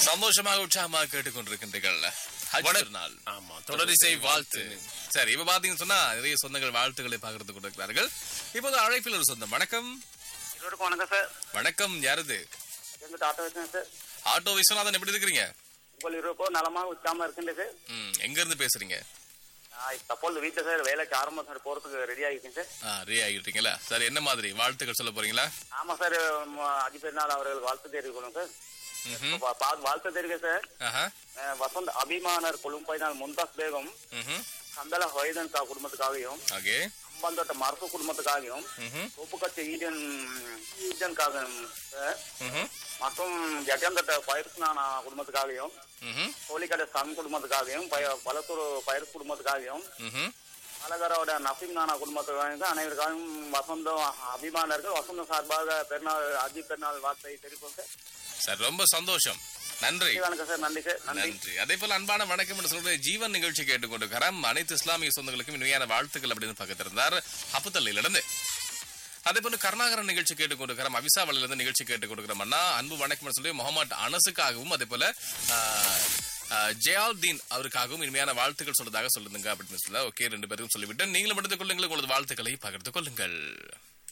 சந்தோஷமாக உற்சாகமாக கேட்டுக்கொண்டிருக்கின்றீர்கள் ஹஜ் திருநாள் ஆமா தொடரிசை வாழ்த்து சரி இப்ப பாத்தீங்கன்னு சொன்னா நிறைய சொந்தங்கள் வாழ்த்துக்களை பகிர்ந்து கொண்டிருக்கிறார்கள் இப்போது அழைப்பில் ஒரு சொந்தம் வணக்கம் எல்லோருக்கும் வணக்கம் சார் வணக்கம் யாருது எங்கிட்ட ஆட்டோ வச்சேன் சார் ஆட்டோ விஸ்வநாதன் எப்படி இருக்கிறீங்க உங்கள் இருப்போ நலமாக உச்சாம இருக்குங்க சார் ம் எங்க இருந்து பேசுறீங்க நான் இப்போ தப்போது வீட்டில் சார் வேலைக்கு ஆரம்பம் சார் போகிறதுக்கு ரெடி ஆகிருக்கேன் சார் ஆ ரே ஆகிட்டீங்களா சரி என்ன மாதிரி வாழ்த்துக்கள் சொல்ல போறீங்களா ஆமாம் சார் அஜி பெருநாள் அவர்கள் வாழ்த்து தெரிவிக்கணும் சார் ம்ஹும். பா- பா- வாழ்த்து தெரிவிக்க சார் ஆஹா அஹ், வசந்த் அபிமானர் கொழும்பைனால் முந்தாஸ் பேகம் ம்ஹும். கந்தல ஹொய்தன் கா குடும்பத்துக்காகவும் ஓகே அம்பந்தோட்ட மரசு குடும்பத்துக்காகவும் ம்ஹும். உப்புக்கட்சி ஈடன் ஈடனுக்காகவும் சார் ம்ஹும். மற்றும் ஜகந்தட்ட பயிர்ஸ்னானா குடும்பத்துக்காகவும் ம்ஹும். கோழிக்கடை சன் குடும்பத்துக்காகவும் பய பலத்தூர் பயிர் குடும்பத்துக்காகவும் ம்ஹும். அழகரோட நசீம் நானா குடும்பத்துக்காக அனைவருக்காகவும் வசந்தம் அபிமானர்கள் வசந்தம் சார்பாக பெருநாள் அஜி பெருநாள் வார்த்தை தெரிவிப்போம் சார் சரி ரொம்ப சந்தோஷம் நன்றி வணக்கம் சார் நன்றி சார் நன்றி நன்றி அதே போல அன்பான வணக்கம் என்று சொல்ற ஜீவன் நிகழ்ச்சி கேட்டுக்கொண்டிருக்கிறோம் அனைத்து இஸ்லாமிய சொந்தங்களுக்கும் இனிமையான வாழ்த்துக்கள் அப்படின்னு பக்கத்திருந்தார் அப்புத்தல்லிலிருந்து அதே போல கருணாகரன் நிகழ்ச்சி கேட்டுக்கொண்டிருக்கிறோம் அவிசாவளில இருந்து நிகழ்ச்சி கேட்டுக்கொண்டிருக்கிறோம் அண்ணா அன்பு வணக்கம் என்று சொல்லி முகமது அனசுக்காகவும் அதே போல ஜெயால்தீன் அவருக்காகவும் இனிமையான வாழ்த்துக்கள் சொல்றதாக சொல்லுங்க அப்படின்னு சொல்ல ஓகே ரெண்டு பேருக்கும் சொல்லிவிட்டு நீங்களும் எடுத்துக் கொள்ளுங்கள் உங்களது வாழ்த்துக்களை பகிர்ந்து கொள்ளுங்கள்